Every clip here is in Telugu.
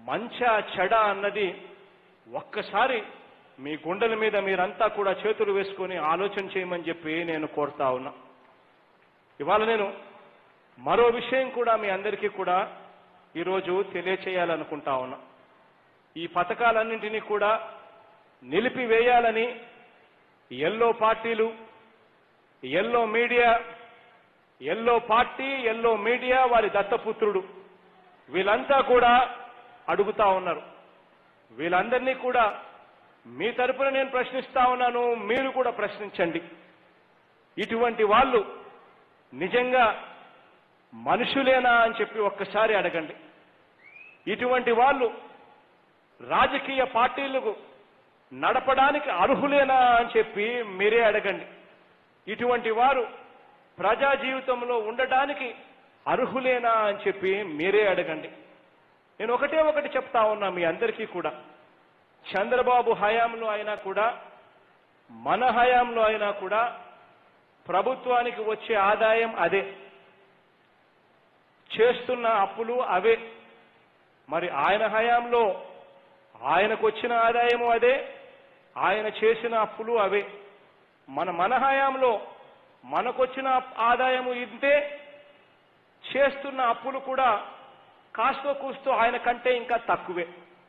మంచా చెడ అన్నది ఒక్కసారి మీ గుండెల మీద మీరంతా కూడా చేతులు వేసుకొని ఆలోచన చేయమని చెప్పి నేను కోరుతా ఉన్నా ఇవాళ నేను మరో విషయం కూడా మీ అందరికీ కూడా ఈరోజు తెలియచేయాలనుకుంటా ఉన్నా ఈ పథకాలన్నింటినీ కూడా నిలిపివేయాలని ఎల్లో పార్టీలు yellow media yellow party yellow media వారి దత్తపుత్రుడు వీళ్ళంతా కూడా అడుగుతా ఉన్నారు వీళ్ళందరినీ కూడా మీ తరపున నేను ప్రశ్నిస్తా ఉన్నాను మీరు కూడా ప్రశ్నించండి ఇటువంటి వాళ్ళు నిజంగా మనుషులేనా అని చెప్పి ఒక్కసారి అడగండి ఇటువంటి వాళ్ళు రాజకీయ పార్టీలకు నడపడానికి అర్హులేనా అని చెప్పి మీరే అడగండి ఇటువంటి వారు ప్రజా జీవితంలో ఉండడానికి అర్హులేనా అని చెప్పి మీరే అడగండి నేను ఒకటే ఒకటి చెప్తా ఉన్నా మీ అందరికీ కూడా చంద్రబాబు హయాంలో అయినా కూడా మన హయాంలో అయినా కూడా ప్రభుత్వానికి వచ్చే ఆదాయం అదే చేస్తున్న అప్పులు అవే మరి ఆయన హయాంలో ఆయనకు వచ్చిన ఆదాయము అదే ఆయన చేసిన అప్పులు అవే మన మన హయాంలో మనకొచ్చిన ఆదాయము ఇంతే చేస్తున్న అప్పులు కూడా కాస్తో కూస్తో ఆయన కంటే ఇంకా తక్కువే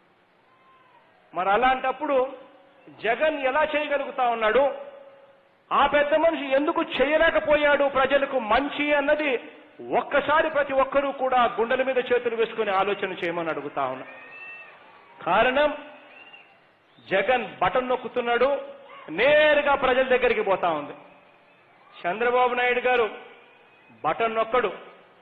మరి అలాంటప్పుడు జగన్ ఎలా చేయగలుగుతా ఉన్నాడు ఆ పెద్ద మనిషి ఎందుకు చేయలేకపోయాడు ప్రజలకు మంచి అన్నది ఒక్కసారి ప్రతి ఒక్కరూ కూడా గుండెల మీద చేతులు వేసుకుని ఆలోచన చేయమని అడుగుతా ఉన్నా కారణం జగన్ బటన్ నొక్కుతున్నాడు నేరుగా ప్రజల దగ్గరికి పోతా ఉంది చంద్రబాబు నాయుడు గారు బటన్ నొక్కడు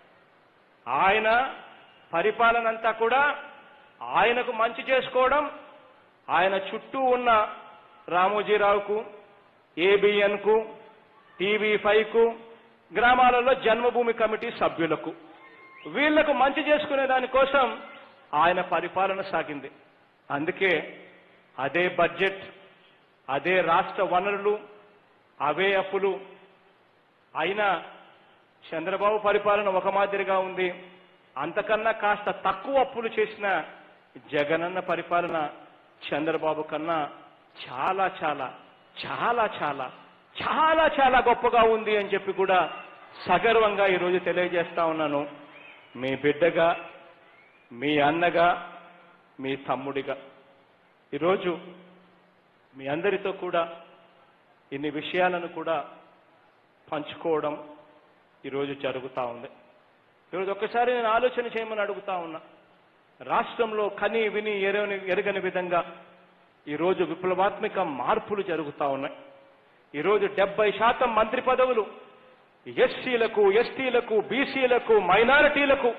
ఆయన పరిపాలన అంతా కూడా ఆయనకు మంచి చేసుకోవడం ఆయన చుట్టూ ఉన్న రామోజీరావుకు ఏబిఎన్కు టీవీ ఫైవ్కు గ్రామాలలో జన్మభూమి కమిటీ సభ్యులకు వీళ్లకు మంచి చేసుకునే దానికోసం ఆయన పరిపాలన సాగింది అందుకే అదే బడ్జెట్ అదే రాష్ట్ర వనరులు అవే అప్పులు అయినా చంద్రబాబు పరిపాలన ఒక మాదిరిగా ఉంది అంతకన్నా కాస్త తక్కువ అప్పులు చేసిన జగనన్న పరిపాలన చంద్రబాబు కన్నా చాలా చాలా చాలా చాలా చాలా చాలా గొప్పగా ఉంది అని చెప్పి కూడా సగర్వంగా ఈరోజు తెలియజేస్తా ఉన్నాను మీ బిడ్డగా మీ అన్నగా మీ తమ్ముడిగా ఈరోజు మీ అందరితో కూడా ఇన్ని విషయాలను కూడా పంచుకోవడం ఈరోజు జరుగుతూ ఉంది ఈరోజు ఒక్కసారి నేను ఆలోచన చేయమని అడుగుతా ఉన్నా రాష్ట్రంలో కని విని ఎరగని ఎరగని విధంగా ఈరోజు విప్లవాత్మక మార్పులు జరుగుతూ ఉన్నాయి ఈరోజు డెబ్బై శాతం మంత్రి పదవులు ఎస్సీలకు ఎస్టీలకు బీసీలకు మైనారిటీలకు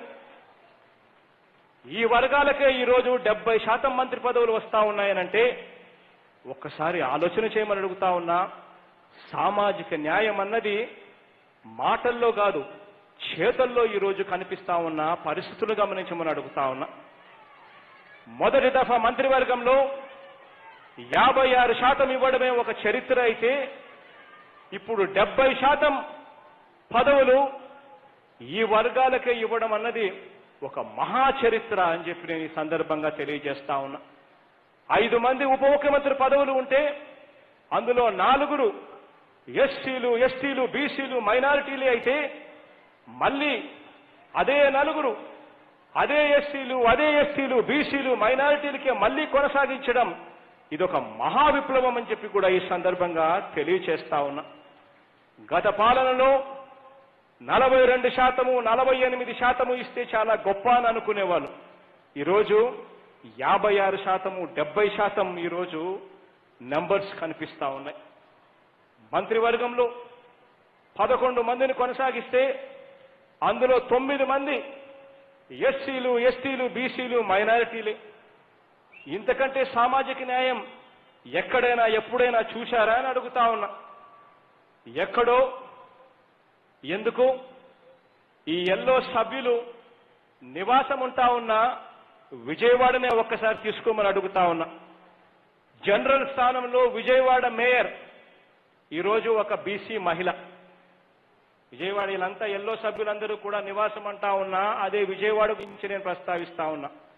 ఈ వర్గాలకే ఈరోజు డెబ్బై శాతం మంత్రి పదవులు వస్తా ఉన్నాయనంటే ఒక్కసారి ఆలోచన చేయమని అడుగుతా ఉన్నా సామాజిక న్యాయం అన్నది మాటల్లో కాదు చేతల్లో ఈరోజు కనిపిస్తా ఉన్న పరిస్థితులు గమనించమని అడుగుతా ఉన్నా మొదటి దఫా మంత్రివర్గంలో యాభై ఆరు శాతం ఇవ్వడమే ఒక చరిత్ర అయితే ఇప్పుడు డెబ్బై శాతం పదవులు ఈ వర్గాలకే ఇవ్వడం అన్నది ఒక మహా చరిత్ర అని చెప్పి నేను ఈ సందర్భంగా తెలియజేస్తా ఉన్నా ఐదు మంది ఉప ముఖ్యమంత్రి పదవులు ఉంటే అందులో నాలుగురు ఎస్సీలు ఎస్టీలు బీసీలు మైనారిటీలు అయితే మళ్ళీ అదే నలుగురు అదే ఎస్సీలు అదే ఎస్టీలు బీసీలు మైనారిటీలకే మళ్ళీ కొనసాగించడం ఇదొక మహా విప్లవం అని చెప్పి కూడా ఈ సందర్భంగా తెలియచేస్తా ఉన్నా గత పాలనలో నలభై రెండు శాతము నలభై ఎనిమిది శాతము ఇస్తే చాలా గొప్ప అని అనుకునేవాళ్ళు ఈరోజు యాభై ఆరు శాతము డెబ్బై శాతం ఈరోజు నెంబర్స్ కనిపిస్తా ఉన్నాయి మంత్రివర్గంలో పదకొండు మందిని కొనసాగిస్తే అందులో తొమ్మిది మంది ఎస్సీలు ఎస్టీలు బీసీలు మైనారిటీలే ఇంతకంటే సామాజిక న్యాయం ఎక్కడైనా ఎప్పుడైనా చూశారా అని అడుగుతా ఉన్నా ఎక్కడో ఎందుకు ఈ ఎల్లో సభ్యులు నివాసం ఉంటా ఉన్న విజయవాడనే ఒక్కసారి తీసుకోమని అడుగుతా ఉన్నా జనరల్ స్థానంలో విజయవాడ మేయర్ ఈరోజు ఒక బీసీ మహిళ విజయవాడ వీళ్ళంతా ఎల్లో సభ్యులందరూ కూడా నివాసం అంటా ఉన్నా అదే విజయవాడ గురించి నేను ప్రస్తావిస్తా ఉన్నా